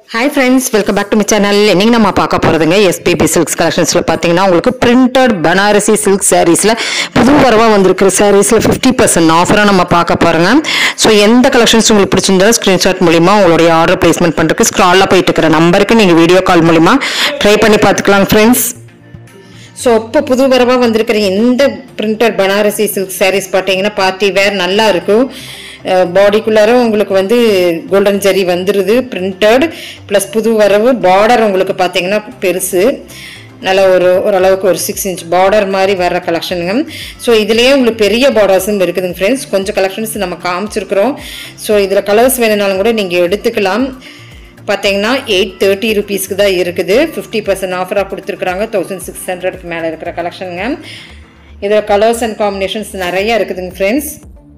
hi friends welcome back to my channel இன்னைக்கு நம்ம பார்க்க போகிறதுங்க எஸ்பிபி சில்க்ஸ் கலெக்ஷன்ஸில் பார்த்தீங்கன்னா உங்களுக்கு பிரிண்டட் பனாரசி சில்க் சாரீஸில் புது வரவாக வந்திருக்கிற சாரீஸில் ஃபிஃப்டி பர்சன்ட் ஆஃபராக நம்ம பார்க்க போகிறோங்க ஸோ எந்த கலெக்ஷன்ஸ் உங்களுக்கு பிடிச்சிருந்தாலும் ஸ்க்ரீன்ஷாட் மூலிமா உங்களுடைய ஆர்டர் பிளேஸ்மெண்ட் பண்ணுறதுக்கு ஸ்க்ராலில் போயிட்டு இருக்கிற நம்பருக்கு நீங்கள் வீடியோ கால் மூலிமா ட்ரை பண்ணி பார்த்துக்கலாம் ஃப்ரெண்ட்ஸ் ஸோ இப்போ புது வரவாக வந்திருக்கிற இந்த பிரிண்டட் பனாரசி சில்க் சாரீஸ் பார்த்தீங்கன்னா பார்ட்டி வேர் நல்லா இருக்கும் பாடிக்குள்ளார உங்களுக்கு வந்து கோல்டன் ஜரி வந்துடுது பிரிண்டட் ப்ளஸ் புது வரவு பார்டர் உங்களுக்கு பார்த்தீங்கன்னா பெருசு நல்ல ஒரு ஓரளவுக்கு ஒரு சிக்ஸ் இன்ச் பார்டர் மாதிரி வர்ற கலெக்ஷனுங்க ஸோ இதுலேயே உங்களுக்கு பெரிய பார்டர்ஸும் இருக்குதுங்க ஃப்ரெண்ட்ஸ் கொஞ்சம் கலெக்ஷன்ஸ் நம்ம காமிச்சிருக்கிறோம் ஸோ இதில் கலர்ஸ் வேணுனாலும் கூட நீங்கள் எடுத்துக்கலாம் பார்த்தீங்கன்னா எயிட் தேர்ட்டி ருபீஸ்க்கு தான் இருக்குது ஃபிஃப்டி பர்சன்ட் ஆஃபராக கொடுத்துருக்குறாங்க தௌசண்ட் சிக்ஸ் ஹண்ட்ரட்க்கு மேலே இருக்கிற கலெக்ஷனுங்க இதில் கலர்ஸ் அண்ட் காம்பினேஷன்ஸ் நிறைய இருக்குதுங்க ஃப்ரெண்ட்ஸ்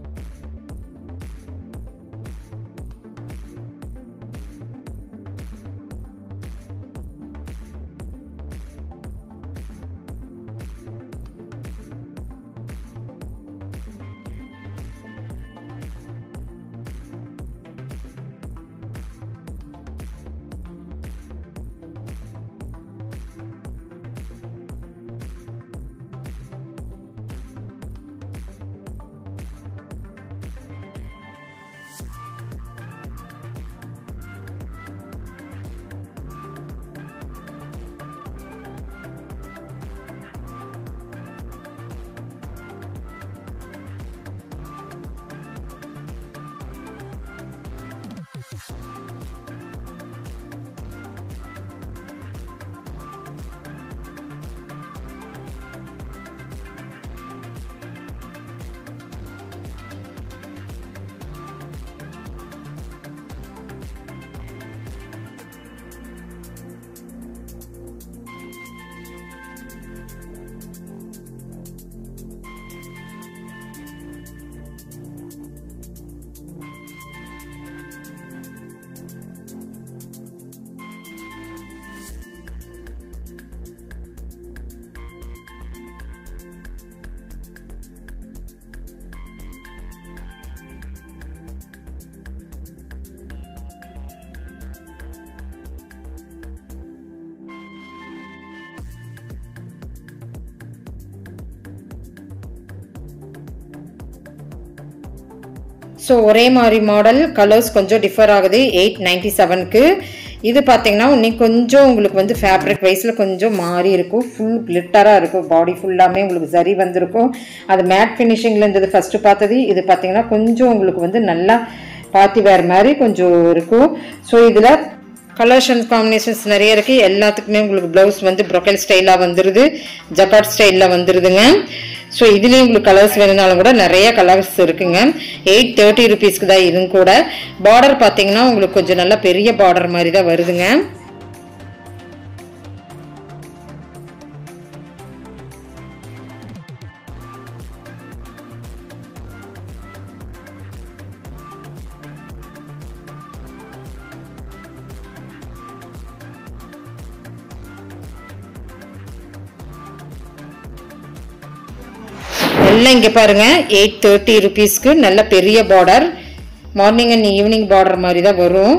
ஸோ ஒரே மாதிரி மாடல் கலர்ஸ் கொஞ்சம் டிஃபர் ஆகுது எயிட் நைன்டி செவனுக்கு இது பார்த்தீங்கன்னா இன்னும் கொஞ்சம் உங்களுக்கு வந்து ஃபேப்ரிக் வைஸில் கொஞ்சம் மாறி இருக்கும் ஃபுல் கிளிட்டராக இருக்கும் பாடி ஃபுல்லாமே உங்களுக்கு சரி வந்திருக்கும் அது மேட் ஃபினிஷிங்கில் இருந்தது ஃபஸ்ட்டு பார்த்தது இது பார்த்தீங்கன்னா கொஞ்சம் உங்களுக்கு வந்து நல்லா பார்ட்டி வேர் மாதிரி கொஞ்சம் இருக்கும் ஸோ இதில் கலர்ஸ் அண்ட் காம்பினேஷன்ஸ் நிறைய இருக்குது எல்லாத்துக்குமே உங்களுக்கு ப்ளவுஸ் வந்து ப்ரொக்கல் ஸ்டைலாக வந்துடுது ஜக்காட் ஸ்டைலில் வந்துடுதுங்க ஸோ இதுலேயும் உங்களுக்கு கலர்ஸ் வேணுனாலும் கூட நிறைய கலர்ஸ் இருக்குங்க எயிட் தேர்ட்டி ருபீஸ்க்கு தான் இதுவும் கூட பார்டர் பார்த்தீங்கன்னா உங்களுக்கு கொஞ்சம் நல்லா பெரிய பார்டர் மாதிரி தான் வருதுங்க எல்லாம் இங்கே பாருங்க எயிட் தேர்ட்டி ருபீஸ்க்கு நல்ல பெரிய border morning and evening border மாதிரி தான் வரும்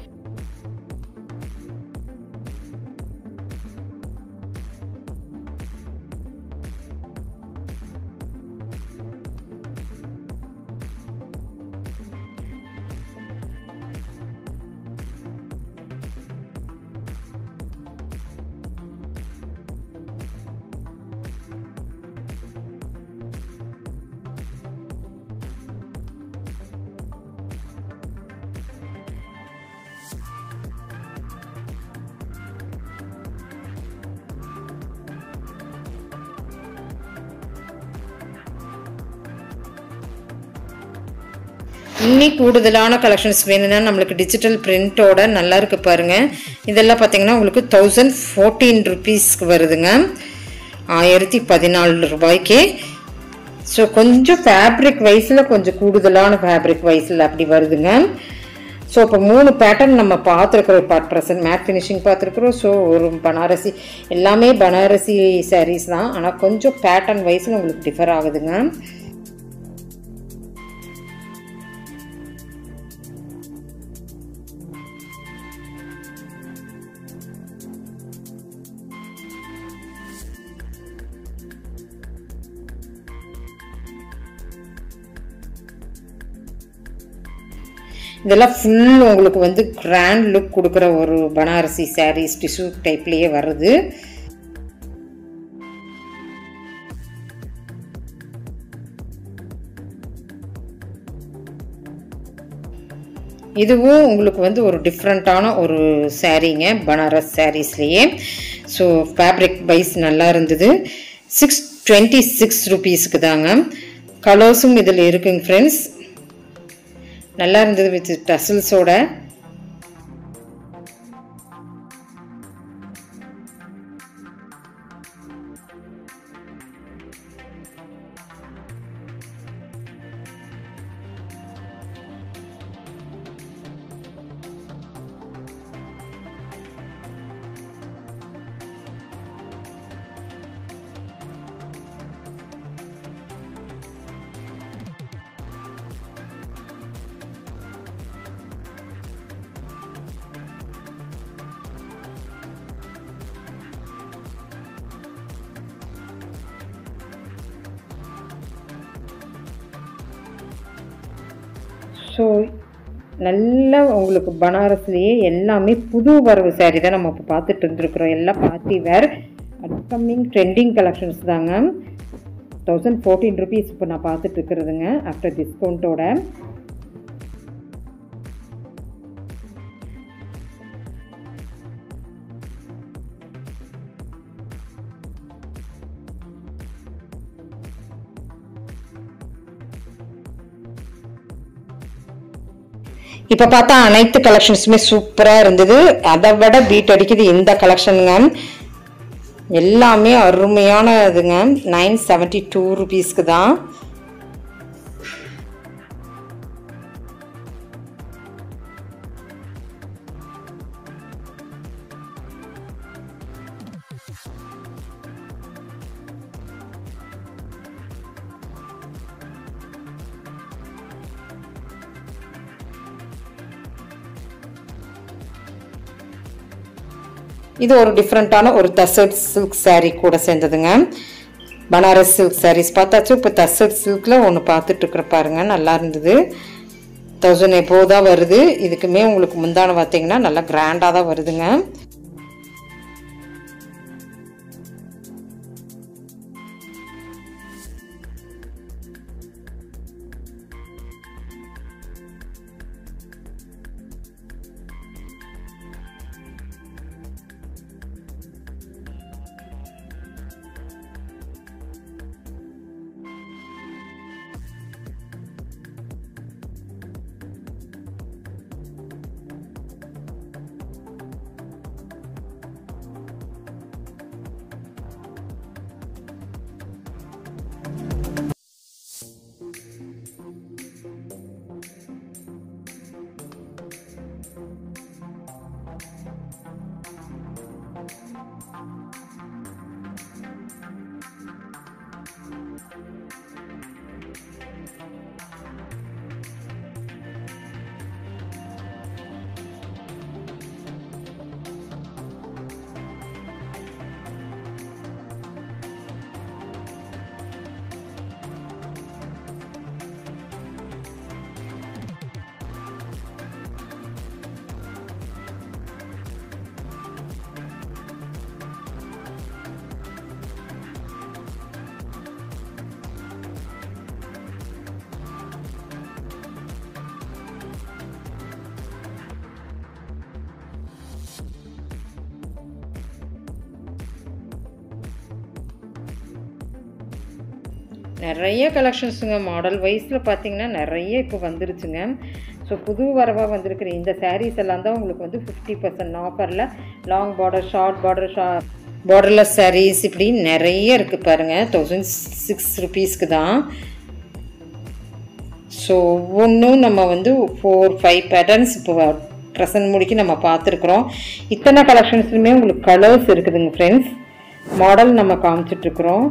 இன்னி கூடுதலான கலெக்ஷன்ஸ் வேணும்னா நம்மளுக்கு டிஜிட்டல் பிரிண்டோட நல்லா இருக்கு பாருங்க இதெல்லாம் பார்த்தீங்கன்னா உங்களுக்கு தௌசண்ட் ஃபோர்டீன் ருபீஸ்க்கு வருதுங்க ஆயிரத்தி பதினாலு ரூபாய்க்கு ஸோ கொஞ்சம் ஃபேப்ரிக் வைஸில் கொஞ்சம் கூடுதலான ஃபேப்ரிக் வைஸில் அப்படி வருதுங்க ஸோ இப்போ மூணு பேட்டர்ன் நம்ம பார்த்துருக்குறோம் பார்ட் ப்ரெசன்ட் மேட் ஃபினிஷிங் பார்த்துருக்குறோம் ஸோ ஒரு பனாரசி எல்லாமே பனாரசி சாரீஸ் தான் ஆனால் கொஞ்சம் பேட்டர்ன் வைஸில் உங்களுக்கு டிஃபர் ஆகுதுங்க இதெல்லாம் ஃபுல் உங்களுக்கு வந்து கிராண்ட் லுக் கொடுக்குற ஒரு பனாரசி சாரீஸ் டிஷ்யூ டைப்லேயே வருது இதுவும் உங்களுக்கு வந்து ஒரு டிஃப்ரெண்ட்டான ஒரு சாரீங்க பனாரஸ் சாரீஸ்லேயே ஸோ ஃபேப்ரிக் வைஸ் நல்லா இருந்தது சிக்ஸ் டுவெண்ட்டி சிக்ஸ் ருபீஸ்க்கு தாங்க கலர்ஸும் இதில் இருக்குங்க ஃப்ரெண்ட்ஸ் நல்லா இருந்தது வித் டசல்ஸோட ஸோ நல்ல உங்களுக்கு பனாரஸ்லேயே எல்லாமே புது வரவு சாரீ தான் நம்ம இப்போ பார்த்துட்டு இருந்துருக்குறோம் எல்லாம் party wear upcoming trending collections தாங்க தௌசண்ட் ஃபோர்டீன் ருபீஸ் இப்போ நான் பார்த்துட்டு இருக்கிறதுங்க ஆஃப்டர் டிஸ்கவுண்ட்டோட இப்போ பார்த்தா அனைத்து கலெக்ஷன்ஸுமே சூப்பராக இருந்தது அதை விட பீட் அடிக்குது இந்த கலெக்ஷனுங்க எல்லாமே அருமையான இதுங்க நைன் செவன்ட்டி டூ ருபீஸ்க்கு தான் இது ஒரு டிஃப்ரெண்ட்டான ஒரு தசட் சில்க் saree கூட சேர்ந்ததுங்க பனாரஸ் சில்க் sarees பார்த்தாச்சு இப்போ தசட் சில்கில் ஒன்று பார்த்துட்டு இருக்கிற பாருங்க நல்லா இருந்தது தௌசண்ட் எபோ தான் வருது இதுக்குமே உங்களுக்கு முந்தான பார்த்தீங்கன்னா நல்லா கிராண்டாக தான் வருதுங்க நிறைய கலெக்ஷன்ஸுங்க மாடல் வைஸில் பார்த்தீங்கன்னா நிறைய இப்போ வந்துருச்சுங்க ஸோ புது வரவாக வந்திருக்கிற இந்த sarees எல்லாம் தான் உங்களுக்கு வந்து ஃபிஃப்டி பர்சன்ட் ஆஃபரில் லாங் பார்டர் ஷார்ட் பார்டர் ஷா பார்டர்லெஸ் sarees இப்படி நிறைய இருக்குது பாருங்கள் தௌசண்ட் சிக்ஸ் ருபீஸ்க்கு தான் ஸோ ஒவ்வொன்றும் நம்ம வந்து ஃபோர் ஃபைவ் பேட்டர்ன்ஸ் இப்போ ப்ரெசன்ட் முடிக்கி நம்ம பார்த்துருக்குறோம் இத்தனை கலெக்ஷன்ஸ்லையுமே உங்களுக்கு கலர்ஸ் இருக்குதுங்க ஃப்ரெண்ட்ஸ் மாடல் நம்ம காமிச்சிட்ருக்குறோம்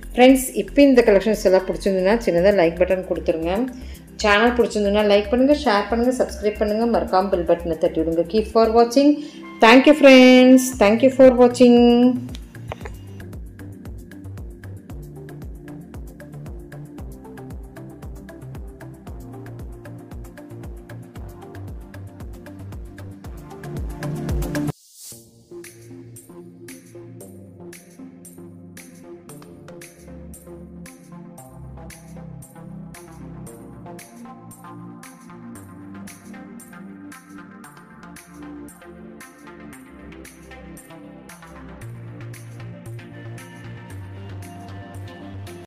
ஃப்ரெண்ட்ஸ் இப்போ இந்த கலெக்ஷன்ஸ் எல்லாம் பிடிச்சிருந்ததுன்னா சின்னதாக லைக் பட்டன் கொடுத்துருங்க சேனல் பிடிச்சிருந்ததுன்னா லைக் பண்ணுங்கள் ஷேர் பண்ணுங்கள் சப்ஸ்கிரைப் பண்ணுங்கள் மறக்காம பெல் பட்டனை தட்டி விடுங்க கீப் ஃபார் வாட்சிங் தேங்க்யூ ஃப்ரெண்ட்ஸ் தேங்க்யூ ஃபார் வாட்சிங்